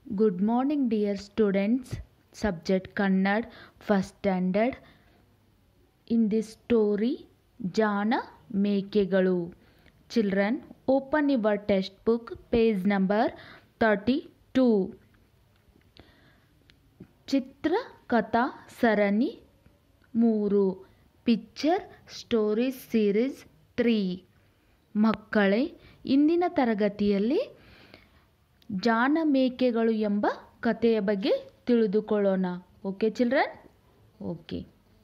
Good morning, dear students. Subject Kannad, first standard. In this story, Jana ಮೇಕೆಗಳು Children, open your textbook, page number 32. ಚಿತ್ರ ಕಥಾ ಸರಣಿ ಮೂರು picture stories series three ಮಕ್ಕಳೇ ಇಂದಿನ ತರಗತಿಯಲ್ಲಿ ಜಾಣ ಮೇಕೆಗಳು ಎಂಬ ಕಥೆಯ ಬಗ್ಗೆ ತಿಳಿದುಕೊಳ್ಳೋಣ okay children okay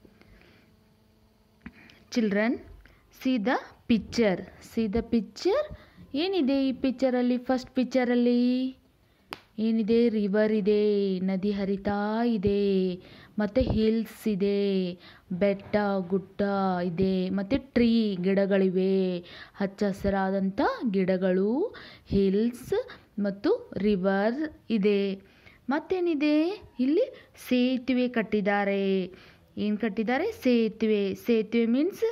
children see the picture see the picture ಏನಿದೆ ಈ ಪಿಕ್ಚರಲ್ಲಿ ಫಸ್ಟ್ ಪಿಕ್ಚರಲ್ಲಿ ಏನಿದೆ ರಿವರ್ ಇದೆ ನದಿ ಹರಿತಾ ಇದೆ ಮತ್ತು ಹಿಲ್ಸ್ ಇದೆ ಬೆಟ್ಟ ಗುಡ್ಡ ಇದೆ ಮತ್ತು ಟ್ರೀ ಗಿಡಗಳಿವೆ ಹಚ್ಚ ಹಸಿರಾದಂಥ ಗಿಡಗಳು ಹಿಲ್ಸ್ ಮತ್ತು ರಿವರ್ ಇದೆ ಮತ್ತೇನಿದೆ ಇಲ್ಲಿ ಸೇತುವೆ ಕಟ್ಟಿದ್ದಾರೆ ಏನು ಕಟ್ಟಿದ್ದಾರೆ ಸೇತುವೆ ಸೇತುವೆ ಮೀನ್ಸ್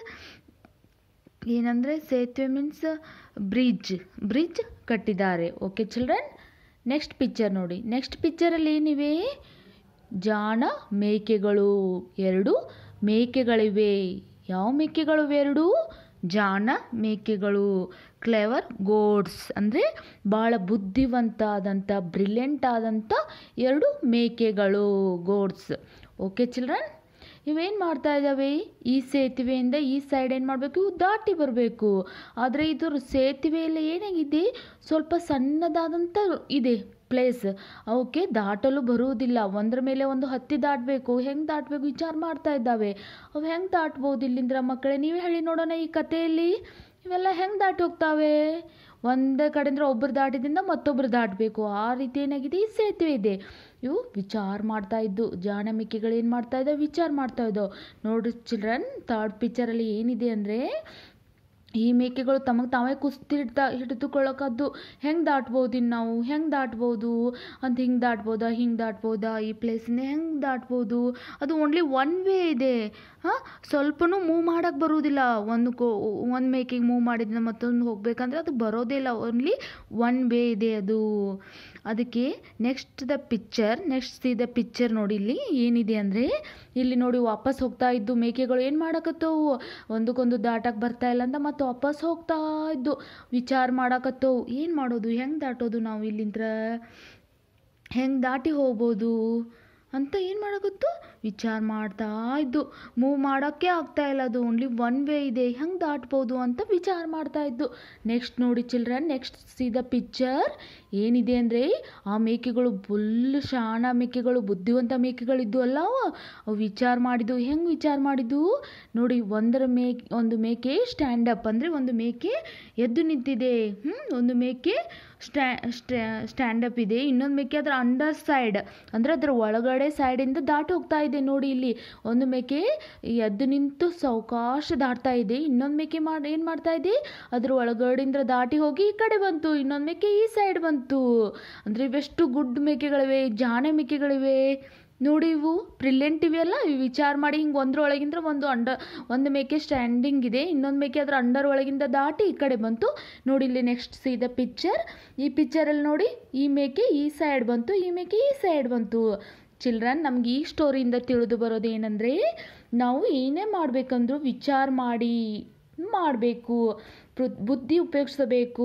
ಏನಂದರೆ ಸೇತುವೆ ಮೀನ್ಸ್ ಬ್ರಿಡ್ಜ್ ಬ್ರಿಡ್ಜ್ ಕಟ್ಟಿದ್ದಾರೆ ಓಕೆ ಚಿಲ್ಡ್ರನ್ ನೆಕ್ಸ್ಟ್ ಪಿಕ್ಚರ್ ನೋಡಿ ನೆಕ್ಸ್ಟ್ ಪಿಕ್ಚರಲ್ಲಿ ಏನಿವೆ ಜಾಣ ಮೇಕೆಗಳು ಎರಡು ಮೇಕೆಗಳಿವೆ ಯಾವ ಮೇಕೆಗಳು ಎರಡು ಜಾಣ ಮೇಕೆಗಳು ಕ್ಲೆವರ್ ಗೋಡ್ಸ್ ಅಂದರೆ ಭಾಳ ಬುದ್ಧಿವಂತ ಆದಂಥ ಬ್ರಿಲಿಯಂಟ್ ಆದಂಥ ಎರಡು ಮೇಕೆಗಳು ಗೋಡ್ಸ್ ಓಕೆ ಚಿಲ್ಡ್ರನ್ ಇವೇನು ಮಾಡ್ತಾ ಇದ್ದಾವೆ ಈ ಸೇತುವೆಯಿಂದ ಈ ಸೈಡ್ ಏನು ಮಾಡಬೇಕು ದಾಟಿ ಬರಬೇಕು ಆದರೆ ಇದು ಸೇತುವೆಯಲ್ಲಿ ಏನಾಗಿದೆ ಸ್ವಲ್ಪ ಸಣ್ಣದಾದಂಥ ಇದೆ ಪ್ಲೇಸ್ ಅವಕ್ಕೆ ದಾಟಲು ಬರುವುದಿಲ್ಲ ಒಂದರ ಮೇಲೆ ಒಂದು ಹತ್ತಿ ದಾಟಬೇಕು ಹೆಂಗೆ ದಾಟಬೇಕು ವಿಚಾರ ಮಾಡ್ತಾ ಇದ್ದಾವೆ ಅವು ಹೆಂಗೆ ದಾಟ್ಬೋದು ಇಲ್ಲಿಂದ ಮಕ್ಕಳೇ ನೀವೇ ಹೇಳಿ ನೋಡೋಣ ಈ ಕಥೆಯಲ್ಲಿ ಇವೆಲ್ಲ ಹೆಂಗೆ ದಾಟಿ ಹೋಗ್ತಾವೆ ಒಂದೇ ಕಡೆಯಿಂದ ಒಬ್ಬರು ದಾಟಿದಿಂದ ಮತ್ತೊಬ್ಬರು ದಾಟಬೇಕು ಆ ರೀತಿ ಏನಾಗಿದೆ ಈ ಸೇತುವೆ ಇದೆ ಇವು ವಿಚಾರ ಮಾಡ್ತಾ ಇದ್ದು ಜಾಣ ಮಿಕ್ಕಿಗಳು ಏನು ಮಾಡ್ತಾ ಇದ್ದಾವೆ ವಿಚಾರ ಮಾಡ್ತಾ ಇದ್ದವು ನೋಡ್ರಿ ಚಿಲ್ಡ್ರನ್ ಥರ್ಡ್ ಪಿಕ್ಚರಲ್ಲಿ ಏನಿದೆ ಅಂದರೆ ಈ ಮೇಕೆಗಳು ತಮಗೆ ತಾವೇ ಕುಸ್ತಿ ಹಿಡ್ತಾ ಹಿಡಿದುಕೊಳ್ಳೋಕದ್ದು ಹೆಂಗೆ ದಾಟ್ಬೋದು ಇನ್ನು ನಾವು ಹೆಂಗೆ ದಾಟ್ಬೋದು ಅಂತ ಹಿಂಗೆ ದಾಟ್ಬೋದಾ ಹಿಂಗೆ ದಾಟ್ಬೋದಾ ಈ ಪ್ಲೇಸಿಂದ ಹೆಂಗೆ ದಾಟ್ಬೋದು ಅದು ಓನ್ಲಿ ಒನ್ ವೇ ಇದೆ ಹಾಂ ಸ್ವಲ್ಪನೂ ಮೂವ್ ಮಾಡೋಕ್ಕೆ ಬರುವುದಿಲ್ಲ ಒಂದು ಕೋ ಒಂದು ಮೇಕೆಗೆ ಮೂವ್ ಮಾಡಿದ್ರೆ ಮತ್ತೊಂದು ಹೋಗಬೇಕಂದ್ರೆ ಅದು ಬರೋದೇ ಇಲ್ಲ ಓನ್ಲಿ ಒನ್ ವೇ ಇದೆ ಅದು ಅದಕ್ಕೆ next the picture next see the picture ನೋಡಿ ಇಲ್ಲಿ ಏನಿದೆ ಅಂದರೆ ಇಲ್ಲಿ ನೋಡಿ ವಾಪಸ್ ಹೋಗ್ತಾ ಇದ್ದು ಮೇಕೆಗಳು ಏನು ಮಾಡಕತ್ತವು ಒಂದಕ್ಕೊಂದು ದಾಟಕ್ಕೆ ಬರ್ತಾ ಇಲ್ಲ ಅಂತ ಮತ್ತೆ ವಾಪಸ್ ಹೋಗ್ತಾ ಇದ್ದು ವಿಚಾರ ಮಾಡಕತ್ತವು ಏನು ಮಾಡೋದು ಹೆಂಗೆ ದಾಟೋದು ನಾವು ಇಲ್ಲಿಂದ ಹೆಂಗೆ ದಾಟಿ ಹೋಗ್ಬೋದು ಅಂತ ಏನು ಮಾಡಕತ್ತು ವಿಚಾರ ಮಾಡ್ತಾ ಇದ್ದು ಮೂವ್ ಮಾಡೋಕ್ಕೆ ಆಗ್ತಾ ಇಲ್ಲ ಅದು ಓನ್ಲಿ ಒನ್ ವೇ ಇದೆ ಹೆಂಗೆ ದಾಟ್ಬೋದು ಅಂತ ವಿಚಾರ ಮಾಡ್ತಾ ಇದ್ದು ನೆಕ್ಸ್ಟ್ ನೋಡಿ children next see the picture ಏನಿದೆ ಅಂದರೆ ಆ ಮೇಕೆಗಳು ಫುಲ್ ಶಾಣ ಮೇಕೆಗಳು ಬುದ್ಧಿವಂತ ಮೇಕೆಗಳಿದ್ದು ಅಲ್ಲ ಅವು ಅವು ವಿಚಾರ ಮಾಡಿದ್ದು ಹೆಂಗೆ ವಿಚಾರ ಮಾಡಿದ್ದು ನೋಡಿ ಒಂದರ ಮೇಕೆ ಒಂದು ಮೇಕೆ ಸ್ಟ್ಯಾಂಡಪ್ ಅಂದರೆ ಒಂದು ಮೇಕೆ ಎದ್ದು ನಿಂತಿದೆ ಹ್ಞೂ ಒಂದು ಮೇಕೆ ಸ್ಟ್ಯಾ ಸ್ಟ್ಯಾಂಡಪ್ ಇದೆ ಇನ್ನೊಂದು ಮೇಕೆ ಅದರ ಅಂಡರ್ ಸೈಡ್ ಅಂದರೆ ಅದರ ಒಳಗಡೆ ಸೈಡಿಂದ ದಾಟಿ ಹೋಗ್ತಾ ಇದೆ ನೋಡಿ ಇಲ್ಲಿ ಒಂದು ಮೇಕೆ ಎದ್ದು ನಿಂತು ಸಾವಕಾಶ ದಾಟ್ತಾ ಇದೆ ಇನ್ನೊಂದು ಮೇಕೆ ಮಾಡಿ ಏನು ಮಾಡ್ತಾ ಇದೆ ಅದ್ರ ಒಳಗಡೆಯಿಂದ ದಾಟಿ ಹೋಗಿ ಈ ಕಡೆ ಬಂತು ಇನ್ನೊಂದು ಮೇಕೆ ಈ ಸೈಡ್ ಬಂತು ಅಂದರೆ ಇವೆಷ್ಟು ಗುಡ್ ಮೇಕೆಗಳಿವೆ ಜಾಣೆ ಮೇಕೆಗಳಿವೆ ನೋಡಿ ಇವು ಬ್ರಿಲಿಯಂಟ್ ಇವೆಯಲ್ಲ ಇವು ವಿಚಾರ ಮಾಡಿ ಹಿಂಗೆ ಒಂದ್ರ ಒಳಗಿಂದ ಒಂದು ಅಂಡರ್ ಒಂದು ಮೇಕೆ ಸ್ಟ್ಯಾಂಡಿಂಗ್ ಇದೆ ಇನ್ನೊಂದು ಮೇಕೆ ಅದರ ಅಂಡರ್ ಒಳಗಿಂದ ದಾಟಿ ಈ ಕಡೆ ಬಂತು ನೋಡಿ ಇಲ್ಲಿ ನೆಕ್ಸ್ಟ್ ಸಿ ದ ಪಿಕ್ಚರ್ ಈ ಪಿಕ್ಚರಲ್ಲಿ ನೋಡಿ ಈ ಮೇಕೆ ಈ ಸೈಡ್ ಬಂತು ಈ ಮೇಕೆ ಈ ಸೈಡ್ ಬಂತು ಚಿಲ್ಡ್ರನ್ ನಮ್ಗೆ ಈ ಸ್ಟೋರಿಯಿಂದ ತಿಳಿದು ಬರೋದು ಏನಂದರೆ ನಾವು ಏನೇ ಮಾಡಬೇಕಂದ್ರೂ ವಿಚಾರ ಮಾಡಿ ಮಾಡಬೇಕು ಬುದ್ಧಿ ಉಪಯೋಗಿಸಬೇಕು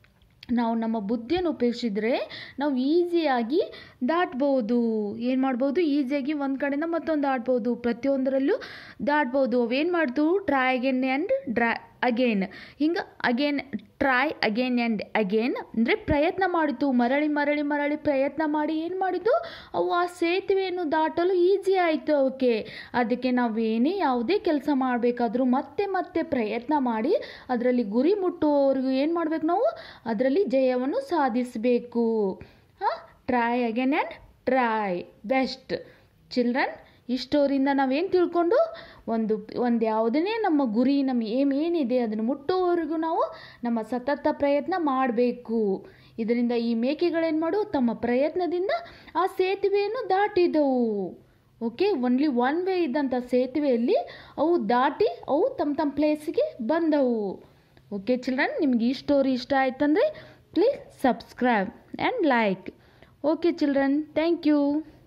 ನಾವು ನಮ್ಮ ಬುದ್ಧಿಯನ್ನು ಉಪಯೋಗಿಸಿದ್ರೆ ನಾವು ಈಸಿಯಾಗಿ ದಾಟ್ಬೋದು ಏನು ಮಾಡ್ಬೋದು ಈಸಿಯಾಗಿ ಒಂದು ಕಡೆಯಿಂದ ಮತ್ತೊಂದು ದಾಟ್ಬೋದು ಪ್ರತಿಯೊಂದರಲ್ಲೂ ದಾಟ್ಬೋದು ಅವೇನು ಮಾಡ್ತು try again and draw again ಹಿಂಗೆ again try again and again ಅಂದರೆ ಪ್ರಯತ್ನ ಮಾಡಿತು ಮರಳಿ ಮರಳಿ ಮರಳಿ ಪ್ರಯತ್ನ ಮಾಡಿ ಏನು ಮಾಡಿದ್ದು ಅವು ಆ ಸೇತುವೆಯನ್ನು ದಾಟಲು ಈಸಿ ಆಯಿತು ಅವಕ್ಕೆ ಅದಕ್ಕೆ ನಾವೇನೇ ಯಾವುದೇ ಕೆಲಸ ಮಾಡಬೇಕಾದ್ರೂ ಮತ್ತೆ ಮತ್ತೆ ಪ್ರಯತ್ನ ಮಾಡಿ ಅದರಲ್ಲಿ ಗುರಿ ಮುಟ್ಟುವವರೆಗೂ ಏನು ಮಾಡಬೇಕು ನಾವು ಅದರಲ್ಲಿ ಜಯವನ್ನು ಸಾಧಿಸಬೇಕು ಹಾಂ try again and try best children ಈ ಸ್ಟೋರಿಯಿಂದ ನಾವೇನು ತಿಳ್ಕೊಂಡು ಒಂದು ಒಂದು ಯಾವುದನ್ನೇ ನಮ್ಮ ಗುರಿ ನಮ್ಮ ಏಮ್ ಏನಿದೆ ಅದನ್ನು ಮುಟ್ಟುವವರೆಗೂ ನಾವು ನಮ್ಮ ಸತತ ಪ್ರಯತ್ನ ಮಾಡಬೇಕು ಇದರಿಂದ ಈ ಮೇಕೆಗಳೇನು ಮಾಡು ತಮ್ಮ ಪ್ರಯತ್ನದಿಂದ ಆ ಸೇತುವೆಯನ್ನು ದಾಟಿದವು ಓಕೆ ಒನ್ಲಿ ಒನ್ ವೇ ಇದ್ದಂಥ ಸೇತುವೆಯಲ್ಲಿ ಅವು ದಾಟಿ ಅವು ತಮ್ಮ ತಮ್ಮ ಪ್ಲೇಸಿಗೆ ಬಂದವು ಓಕೆ ಚಿಲ್ಡ್ರನ್ ನಿಮ್ಗೆ ಈ ಸ್ಟೋರಿ ಇಷ್ಟ ಆಯ್ತಂದರೆ please subscribe and like okay children thank you